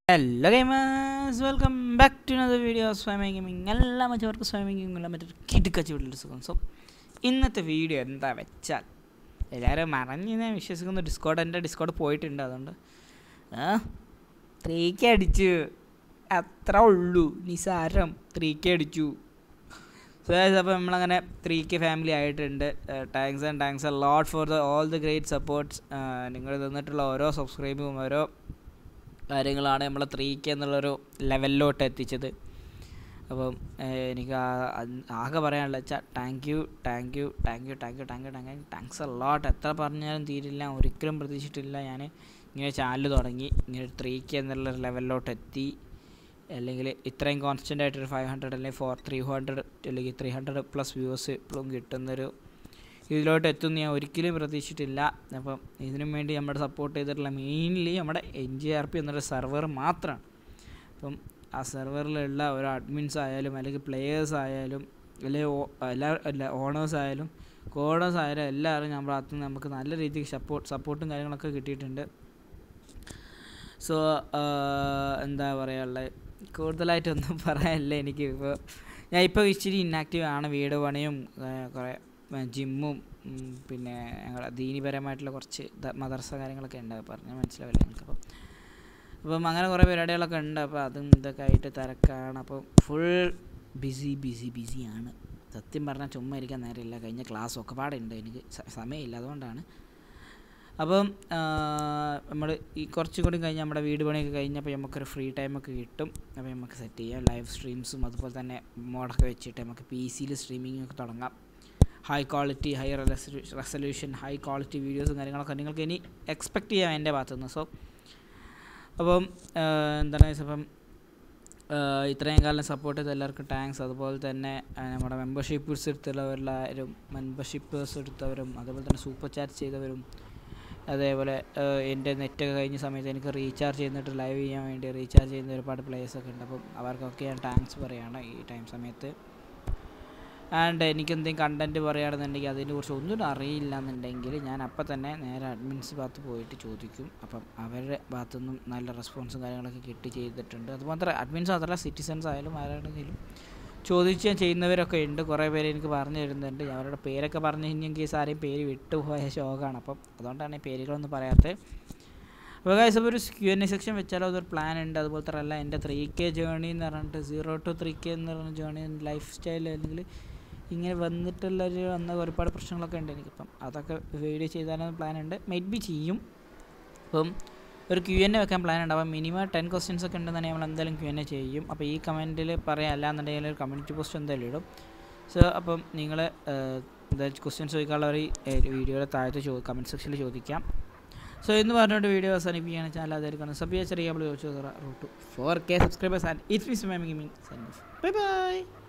hello gamers welcome back to another video സ്വയമ gaming എല്ലാ മറ്റവർക്ക് സ്വയമ ഗെയിമിംഗ് മറ്റൊരു കിടുക്കച്ച് വീട്ടിൽ സുഖം സോ ഇന്നത്തെ വീഡിയോ എന്താ വെച്ചാൽ എല്ലാവരും മറഞ്ഞ് ഞാൻ വിശ്വസിക്കുന്ന ഡിസ്കോഡ് എൻ്റെ ഡിസ്കോഡ് പോയിട്ടുണ്ട് അതുകൊണ്ട് ആ ത്രീക്ക് അടിച്ചു അത്ര ഉള്ളൂ നിസാരം ത്രീക്ക് അടിച്ചു സോ അപ്പോൾ നമ്മളങ്ങനെ ത്രീ കെ ഫാമിലി ആയിട്ടുണ്ട് thanks and thanks a lot for the all the great supports നിങ്ങൾ തന്നിട്ടുള്ള ഓരോ സബ്സ്ക്രൈബും ഓരോ കാര്യങ്ങളാണ് നമ്മളെ ത്രീ കെ എന്നുള്ളൊരു ലെവലിലോട്ട് എത്തിച്ചത് അപ്പം എനിക്ക് ആകെ പറയാനുള്ള വെച്ചാൽ thank you thank you thank you thank you thank you thank you thanks a lot എത്ര പറഞ്ഞാലും തീരില്ല ഒരിക്കലും പ്രതീക്ഷിച്ചിട്ടില്ല ഞാൻ ഇങ്ങനെ ചാനൽ തുടങ്ങി ഇങ്ങനെ ത്രീ കെ എന്നുള്ള ലെവലിലോട്ട് എത്തി അല്ലെങ്കിൽ ഇത്രയും കോൺസ്റ്റൻ്റ് ആയിട്ടൊരു ഫൈവ് ഹൺഡ്രഡ് അല്ലെങ്കിൽ ഫോർ ത്രീ ഹൺഡ്രഡ് അല്ലെങ്കിൽ ത്രീ ഹൺഡ്രഡ് പ്ലസ് വ്യൂവേഴ്സ് ഇപ്പോഴും കിട്ടുന്നൊരു ഇതിലോട്ട് എത്തുമെന്ന് ഞാൻ ഒരിക്കലും പ്രതീക്ഷിച്ചിട്ടില്ല അപ്പം ഇതിനു വേണ്ടി നമ്മുടെ സപ്പോർട്ട് ചെയ്തിട്ടുള്ള മെയിൻലി നമ്മുടെ എൻ ജി ആർ പി എന്നൊരു സെർവർ മാത്രമാണ് അപ്പം ആ സെർവറിലുള്ള ഓരോ അഡ്മിൻസ് ആയാലും അല്ലെങ്കിൽ പ്ലെയേഴ്സ് ആയാലും അല്ലെങ്കിൽ എല്ലാ എല്ലാ ഓണേഴ്സ് ആയാലും കോഡേഴ്സ് ആയാലും എല്ലാവരും നമ്മുടെ ഭാഗത്തു നിന്ന് നമുക്ക് നല്ല രീതിക്ക് സപ്പോർട്ട് സപ്പോർട്ടും കാര്യങ്ങളൊക്കെ കിട്ടിയിട്ടുണ്ട് സോ എന്താ പറയുക കൂടുതലായിട്ടൊന്നും പറയാനില്ല എനിക്ക് ഇപ്പോൾ ഞാൻ ഇപ്പോൾ ഇച്ചിരി ഇന്നാക്റ്റീവ് ആണ് വീട് പണിയും കുറേ ജിമ്മും പിന്നെ ഞങ്ങളുടെ ദീനിപരമായിട്ടുള്ള കുറച്ച് മദർസ കാര്യങ്ങളൊക്കെ ഉണ്ട് പറഞ്ഞാൽ മനസ്സിലാവില്ല എനിക്കപ്പം അപ്പം അങ്ങനെ കുറേ പരിപാടികളൊക്കെ ഉണ്ട് അപ്പോൾ അതും ഇതൊക്കെ ആയിട്ട് തിരക്കാണ് അപ്പോൾ ഫുൾ ബിസി ബിസി ബിസിയാണ് സത്യം പറഞ്ഞാൽ ചുമ്മാ ഇരിക്കാൻ നേരമില്ല കഴിഞ്ഞ ക്ലാസ് ഒക്കെ പാടുണ്ട് എനിക്ക് സമയമില്ല അതുകൊണ്ടാണ് അപ്പം നമ്മൾ ഈ കുറച്ചും കൂടി കഴിഞ്ഞ് നമ്മുടെ വീട് പണിയൊക്കെ കഴിഞ്ഞപ്പോൾ നമുക്കൊരു ഫ്രീ ടൈമൊക്കെ കിട്ടും അപ്പോൾ നമുക്ക് സെറ്റ് ചെയ്യാം ലൈവ് സ്ട്രീംസും അതുപോലെ തന്നെ മോഡൊക്കെ വെച്ചിട്ട് നമുക്ക് പി സിയിൽ സ്ട്രീമിംഗ് ഒക്കെ തുടങ്ങാം high quality high resolution high quality വീഡിയോസും കാര്യങ്ങളൊക്കെ നിങ്ങൾക്ക് ഇനി എക്സ്പെക്റ്റ് ചെയ്യാം എൻ്റെ ഭാഗത്തുനിന്ന് സോ അപ്പം എന്താണ് അപ്പം ഇത്രയും കാലം സപ്പോർട്ട് ചെയ്ത എല്ലാവർക്കും താങ്ക്സ് അതുപോലെ തന്നെ നമ്മുടെ മെമ്പർഷിപ്പ്സ് എടുത്തുള്ളവരെല്ലാവരും മെമ്പർഷിപ്പേഴ്സ് എടുത്തവരും അതുപോലെ തന്നെ സൂപ്പർ ചാറ്റ് ചെയ്തവരും അതേപോലെ എൻ്റെ നെറ്റൊക്കെ കഴിഞ്ഞ സമയത്ത് എനിക്ക് റീചാർജ് ചെയ്യുന്നിട്ട് ലൈവ് ചെയ്യാൻ വേണ്ടി റീചാർജ് ചെയ്യുന്ന ഒരുപാട് പ്ലേയേഴ്സൊക്കെ ഉണ്ട് അപ്പം അവർക്കൊക്കെ ഞാൻ താങ്ക്സ് പറയുകയാണ് ഈ ടൈം സമയത്ത് ആൻഡ് എനിക്ക് എന്തെങ്കിലും കണ്ടൻറ്റ് പറയുകയാണെന്നുണ്ടെങ്കിൽ അതിനെക്കുറിച്ച് ഒന്നും അറിയില്ല എന്നുണ്ടെങ്കിൽ ഞാൻ അപ്പം തന്നെ നേരെ അഡ്മിൻസ് ഭാഗത്ത് പോയിട്ട് ചോദിക്കും അപ്പം അവരുടെ ഭാഗത്തുനിന്നും നല്ല റെസ്പോൺസും കാര്യങ്ങളൊക്കെ കിട്ടി ചെയ്തിട്ടുണ്ട് അതുമാത്രം അഡ്മിൻസ് മാത്രമല്ല സിറ്റിസൺസ് ആയാലും ആരാണെങ്കിലും ചോദിച്ച് ചെയ്യുന്നവരൊക്കെ ഉണ്ട് കുറേ പേര് എനിക്ക് പറഞ്ഞു തരുന്നുണ്ട് അവരുടെ പേരൊക്കെ പറഞ്ഞു കഴിഞ്ഞാൽ കേസ് ആരെയും പേര് വിട്ടുപോയ ശോകമാണ് അപ്പം അതുകൊണ്ടാണ് ഈ പേരുകളൊന്നും പറയാത്തത് അപ്പോൾ ഗൈസ് അപ്പോൾ ഒരു ക്യു എൻ എ സെക്ഷൻ വെച്ചാലോ അതൊരു പ്ലാൻ ഉണ്ട് അതുപോലെ തന്നെ അല്ല എൻ്റെ ത്രീ കെ ജേണി എന്ന് പറഞ്ഞിട്ട് സീറോ ടു ത്രീ കെ എന്ന് പറഞ്ഞ ജേണി ലൈഫ് സ്റ്റൈൽ അല്ലെങ്കിൽ ഇങ്ങനെ വന്നിട്ടുള്ളൊരു വന്ന ഒരുപാട് പ്രശ്നങ്ങളൊക്കെ ഉണ്ട് എനിക്കിപ്പം അതൊക്കെ വീഡിയോ ചെയ്താലും പ്ലാൻ ഉണ്ട് മെയ്റ്റ് ബി ചെയ്യും അപ്പം ഒരു ക്യു എൻ എ വെക്കാൻ പ്ലാൻ ഉണ്ട് അപ്പോൾ മിനിമം ടെൻ ക്വസ്റ്റ്യൻസ് ഒക്കെ ഉണ്ടെന്നുണ്ടെങ്കിൽ നമ്മൾ എന്തായാലും ക്യു എൻ എ ചെയ്യും അപ്പോൾ ഈ കമൻറ്റിൽ പറയാം അല്ലാന്നുണ്ടെങ്കിൽ ഒരു കമ്മ്യൂണിറ്റി പോസ്റ്റ് എന്തായാലും ഇടും സോ അപ്പം നിങ്ങൾ എന്തായാലും ക്വസ്റ്റ്യൻസ് ചോദിക്കാനുള്ളവർ ഈ വീഡിയോയുടെ താഴത്ത് ചോ കമൻറ്റ് സെക്ഷനിൽ ചോദിക്കാം സോ എന്ന് പറഞ്ഞുകൊണ്ട് വീഡിയോ അവസാനിപ്പിക്കുകയാണ് ചാനൽ അതായിരിക്കും സബിയ ചെറിയ ചോദിച്ചു route four K subscribers and it's മീസ് മൈ ഗെയിമിംഗ് ബൈ ബൈ